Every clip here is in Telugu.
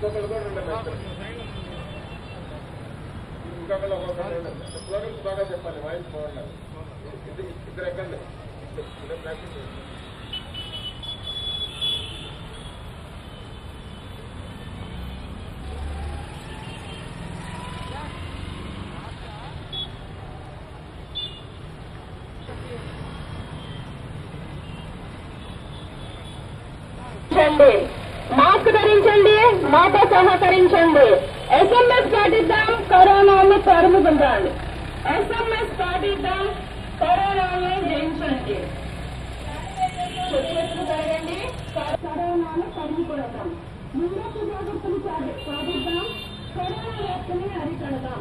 ఇంకొకళ్ళు కూడా ఉండండి ఇద్దరు. ఇంకొకళ్ళు ఒక్కొక్కళ్ళు ఉండండి. స్లోగన్స్ బాగా చెప్పాలి వాయిస్ బాగుండాలి ఇద్దరు ఇద్దరు ఎక్కండి ఇద్దరు ఇద్దరు ప్రాక్టీస్ చేయండి. ధరించండి మాస్క్ ధరించండి మాతో సహకరించండి ఎస్ఎంఎస్ పాటిద్దాం కరోనాను తరుముకుందాం ఎస్ఎంఎస్ పాటిద్దాం కరోనాను జయించండి చెట్లు జరగండి కరోనాను తరిమికొడతాం ముందస్తు జాగ్రత్తలు పాటి- పాటిద్దాం కరోనా వ్యాప్తిని అరికడదాం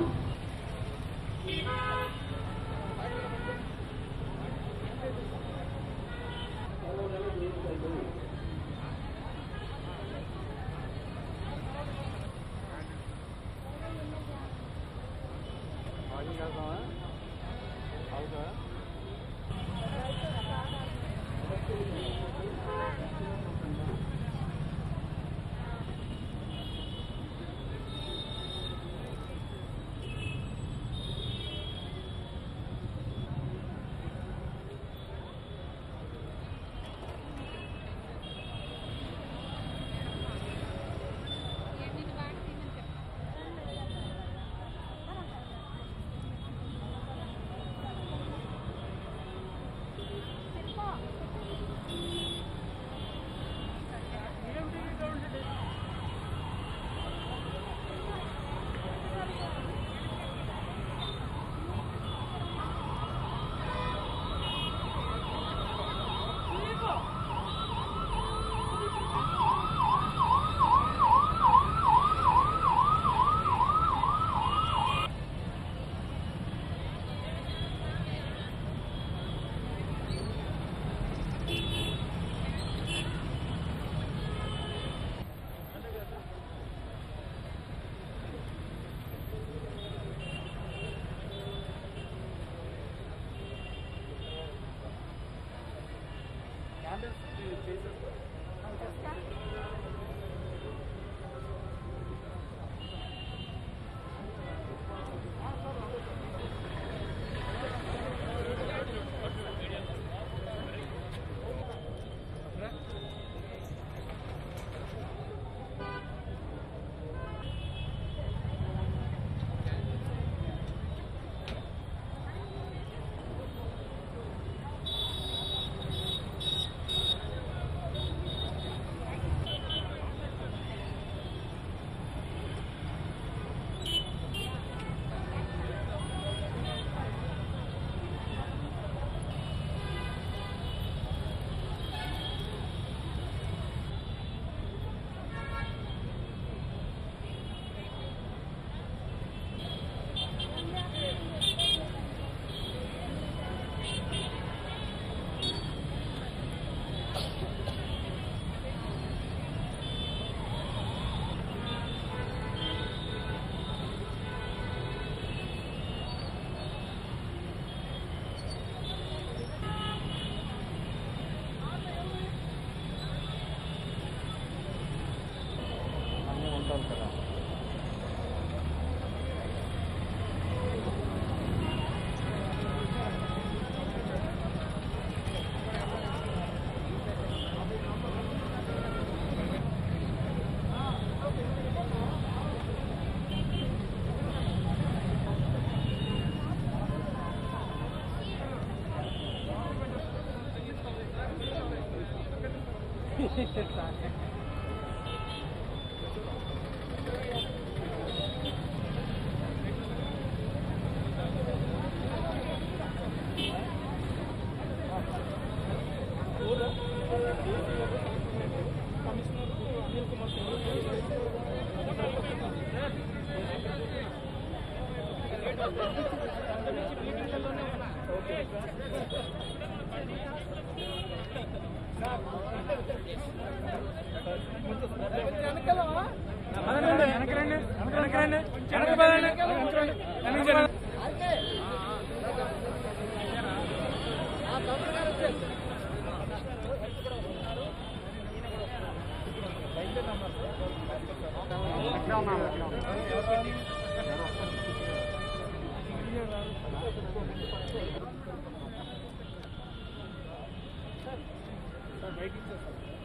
ఆ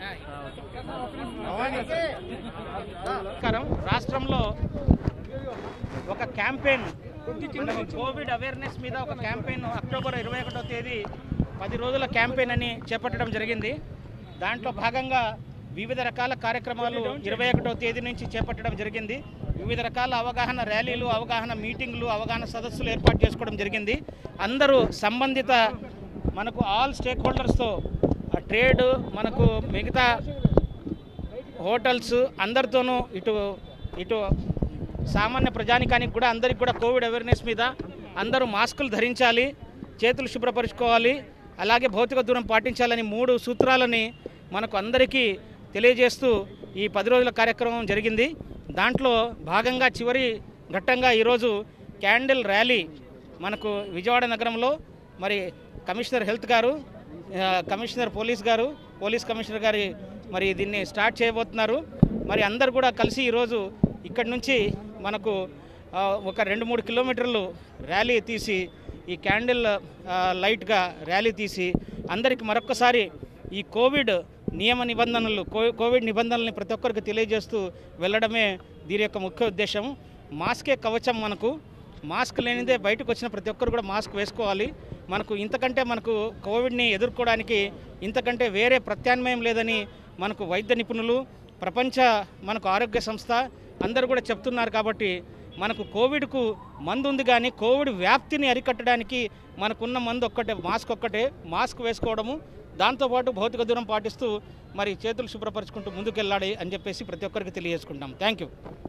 నమస్కారం రాష్ట్రంలో ఒక క్యాంపెయిన్ మనకు కోవిడ్ అవేర్నెస్ మీద ఒక క్యాంపెయిన్ అక్టోబర్ ఇరవై ఒకటో తేదీ పది రోజుల క్యాంపెయిన్ అని చేపట్టడం జరిగింది దాంట్లో భాగంగా వివిధ రకాల కార్యక్రమాలు ఇరవై ఒకటో తేదీ నుంచి చేపట్టడం జరిగింది వివిధ రకాల అవగాహన ర్యాలీలు అవగాహన మీటింగ్లు అవగాహన సదస్సులు ఏర్పాటు చేసుకోవడం జరిగింది అందరూ సంబంధిత మనకు ఆల్ స్టేక్ హోల్డర్స్తో ట్రేడ్ మనకు మిగతా హోటల్స్ అందరితోనూ ఇటు ఇటు సామాన్య ప్రజానికానికి కూడా అందరికి కూడా కోవిడ్ అవేర్నెస్ మీద అందరూ మాస్కులు ధరించాలి చేతులు శుభ్రపరచుకోవాలి అలాగే భౌతిక దూరం పాటించాలని మూడు సూత్రాలని మనకు అందరికీ తెలియజేస్తూ ఈ పది రోజుల కార్యక్రమం జరిగింది దాంట్లో భాగంగా చివరి ఘట్టంగా ఈరోజు క్యాండిల్ ర్యాలీ మనకు విజయవాడ నగరంలో మరి కమిషనర్ హెల్త్ గారు ఆ, కమిషనర్ పోలీస్ గారు పోలీస్ కమిషనర్ గారి మరి దీన్ని స్టార్ట్ చేయబోతున్నారు మరి అందరు కూడా కలిసి ఈరోజు ఇక్కడి నుంచి మనకు ఆ, ఒక రెండు మూడు కిలోమీటర్లు ర్యాలీ తీసి ఈ క్యాండిల్ ఆ, లైట్గా ర్యాలీ తీసి అందరికి మరొక్కసారి ఈ కోవిడ్ నియమ నిబంధనలు కో- కోవిడ్ నిబంధనల్ని ప్రతి ఒక్కరికి తెలియజేస్తూ వెళ్ళడమే దీని యొక్క ముఖ్య ఉద్దేశం మాస్కే కవచం మనకు మాస్క్ లేనిదే బయటకు వచ్చిన ప్రతి ఒక్కరు కూడా మాస్క్ వేసుకోవాలి మనకు ఇంతకంటే మనకు కోవిడ్ని ఎదుర్కోవడానికి ఇంతకంటే వేరే ప్రత్యామ్నాయం లేదని మనకు వైద్య నిపుణులు ప్రపంచ మనకు ఆరోగ్య సంస్థ అందరూ కూడా చెప్తున్నారు కాబట్టి మనకు కోవిడ్కు మందు ఉంది కానీ కోవిడ్ వ్యాప్తిని అరికట్టడానికి మనకున్న మందు ఒక్కటే మాస్క్ ఒక్కటే మాస్క్ వేసుకోవడము దాంతోపాటు భౌతిక దూరం పాటిస్తూ మరి చేతులు శుభ్రపరచుకుంటూ ముందుకెళ్ళాలి అని చెప్పేసి ప్రతి ఒక్కరికి తెలియజేసుకుంటాం థ్యాంక్ యూ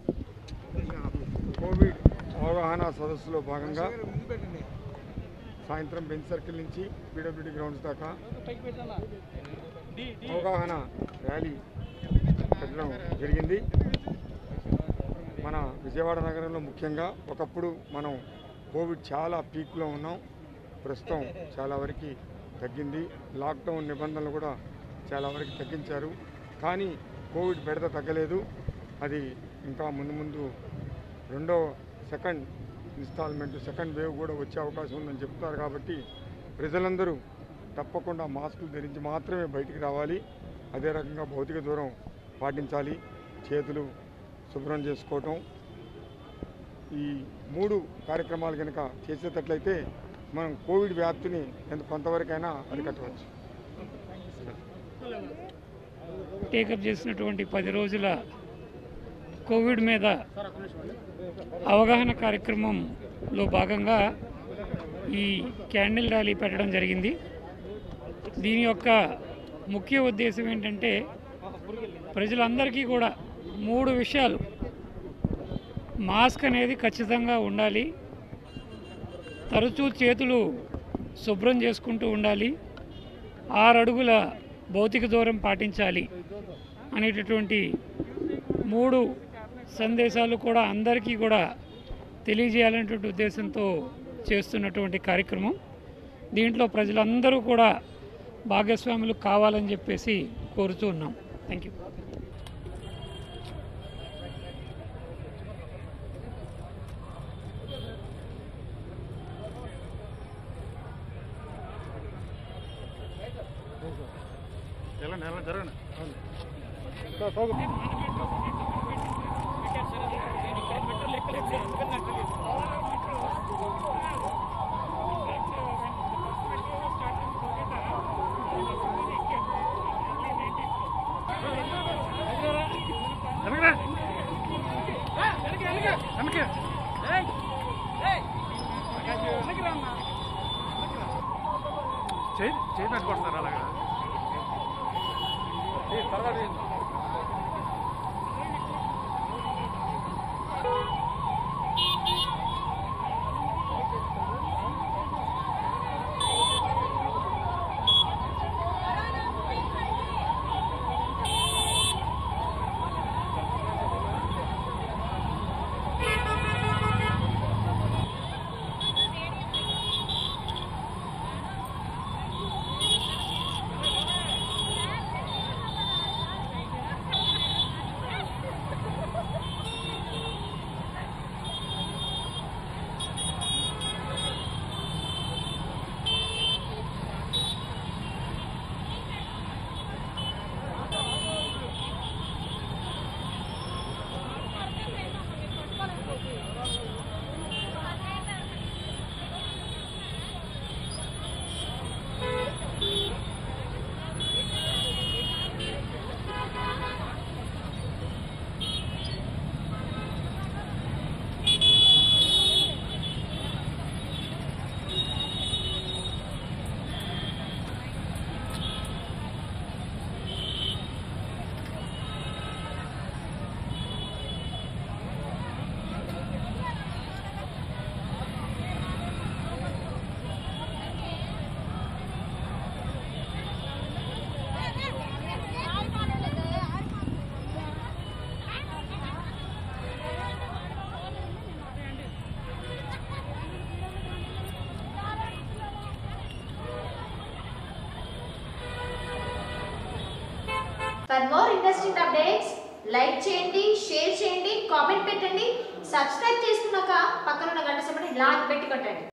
కోవిడ్ అవగాహన సదస్సులో భాగంగా సాయంత్రం బెంచ్ సర్కిల్ నుంచి పీడబ్ల్యూడి గ్రౌండ్స్ దాకా అవగాహన ర్యాలీ పెట్టడం జరిగింది మన విజయవాడ నగరంలో ముఖ్యంగా ఒకప్పుడు మనం కోవిడ్ చాలా పీక్లో ఉన్నాం ప్రస్తుతం చాలా వరకు తగ్గింది లాక్డౌన్ నిబంధనలు కూడా చాలా వరకు తగ్గించారు కానీ కోవిడ్ బెడద తగ్గలేదు అది ఇంకా ముందు ముందు రెండో సెకండ్ ఇన్స్టాల్మెంట్ సెకండ్ వేవ్ కూడా వచ్చే అవకాశం ఉందని చెప్తున్నారు కాబట్టి ప్రజలందరూ తప్పకుండా మాస్కులు ధరించి మాత్రమే బయటికి రావాలి అదే రకంగా భౌతిక దూరం పాటించాలి చేతులు శుభ్రం చేసుకోవటం ఈ మూడు కార్యక్రమాలు కనుక చేసేటట్లయితే మనం కోవిడ్ వ్యాప్తిని ఎంత కొంతవరకైనా అరికట్టవచ్చు టేకప్ చేసినటువంటి పది రోజుల కోవిడ్ మీద అవగాహన కార్యక్రమంలో భాగంగా ఈ క్యాండిల్ ర్యాలీ పెట్టడం జరిగింది దీని యొక్క ముఖ్య ఉద్దేశం ఏంటంటే ప్రజలందరికీ కూడా మూడు విషయాలు మాస్క్ అనేది ఖచ్చితంగా ఉండాలి తరచూ చేతులు శుభ్రం చేసుకుంటూ ఉండాలి ఆరు అడుగుల భౌతిక దూరం పాటించాలి అనేటటువంటి మూడు సందేశాలు కూడా అందరికీ కూడా తెలియజేయాలనేటువంటి ఉద్దేశంతో చేస్తున్నటువంటి కార్యక్రమం దీంట్లో ప్రజలందరూ కూడా భాగస్వాములు కావాలని చెప్పేసి కోరుతూ ఉన్నాం thank you interesting updates like చేయండి షేర్ చేయండి కామెంట్ పెట్టండి సబ్స్క్రైబ్ చేసుకున్నాక పక్కన ఉన్న గంట సమయం లాగ్ పెట్టి కొట్టండి